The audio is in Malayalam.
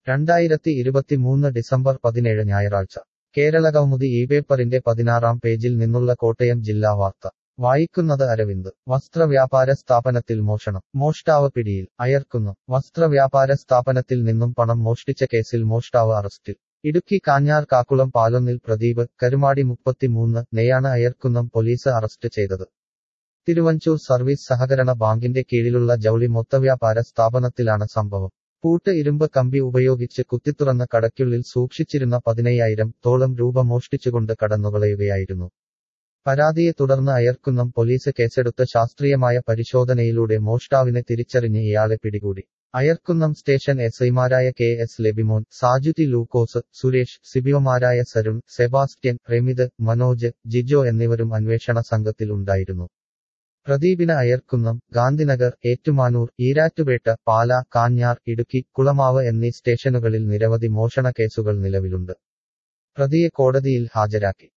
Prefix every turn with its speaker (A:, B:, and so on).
A: രണ്ടായിരത്തി ഇരുപത്തിമൂന്ന് ഡിസംബർ പതിനേഴ് ഞായറാഴ്ച കേരളകൗമുദി ഈ പേപ്പറിന്റെ പതിനാറാം പേജിൽ നിന്നുള്ള കോട്ടയം ജില്ലാ വാർത്ത വായിക്കുന്നത് അരവിന്ദ് വസ്ത്രവ്യാപാര സ്ഥാപനത്തിൽ മോഷണം മോഷ്ടാവ് പിടിയിൽ അയർക്കുന്നു വസ്ത്രവ്യാപാര സ്ഥാപനത്തിൽ നിന്നും പണം മോഷ്ടിച്ച കേസിൽ മോഷ്ടാവ് അറസ്റ്റിൽ ഇടുക്കി കാഞ്ഞാർ കാക്കുളം പാലൊന്നിൽ പ്രദീപ് കരുമാടി മുപ്പത്തിമൂന്ന് നെയാണ് അയർക്കുന്നം പോലീസ് അറസ്റ്റ് ചെയ്തത് തിരുവഞ്ചൂർ സർവീസ് സഹകരണ ബാങ്കിന്റെ കീഴിലുള്ള ജൗളി മൊത്തവ്യാപാര സ്ഥാപനത്തിലാണ് സംഭവം പൂട്ട് ഇരുമ്പ് കമ്പി ഉപയോഗിച്ച് കുത്തിത്തുറന്ന കടയ്ക്കുള്ളിൽ സൂക്ഷിച്ചിരുന്ന പതിനയ്യായിരം തോളം രൂപ മോഷ്ടിച്ചുകൊണ്ട് കടന്നുകളയുകയായിരുന്നു പരാതിയെ തുടർന്ന് അയർക്കുന്നം പോലീസ് കേസെടുത്ത് ശാസ്ത്രീയമായ പരിശോധനയിലൂടെ മോഷ്ടാവിനെ തിരിച്ചറിഞ്ഞ് ഇയാളെ പിടികൂടി അയർക്കുന്നം സ്റ്റേഷൻ എസ് ഐമാരായ കെ എസ് ലെബിമോൻ സാജുതി ലൂക്കോസ് സുരേഷ് സിബിഒമാരായ സരുൺ സെബാസ്റ്റ്യൻ റെമിത് മനോജ് ജിജോ എന്നിവരും അന്വേഷണ സംഘത്തിൽ ഉണ്ടായിരുന്നു പ്രദീപിന് അയർക്കുന്നം ഗാന്ധിനഗർ ഏറ്റുമാനൂർ ഈരാറ്റുപേട്ട പാല കാഞ്ഞാർ ഇടുക്കി കുളമാവ് എന്നീ സ്റ്റേഷനുകളിൽ നിരവധി മോഷണ കേസുകൾ നിലവിലുണ്ട് പ്രതിയെ കോടതിയിൽ ഹാജരാക്കി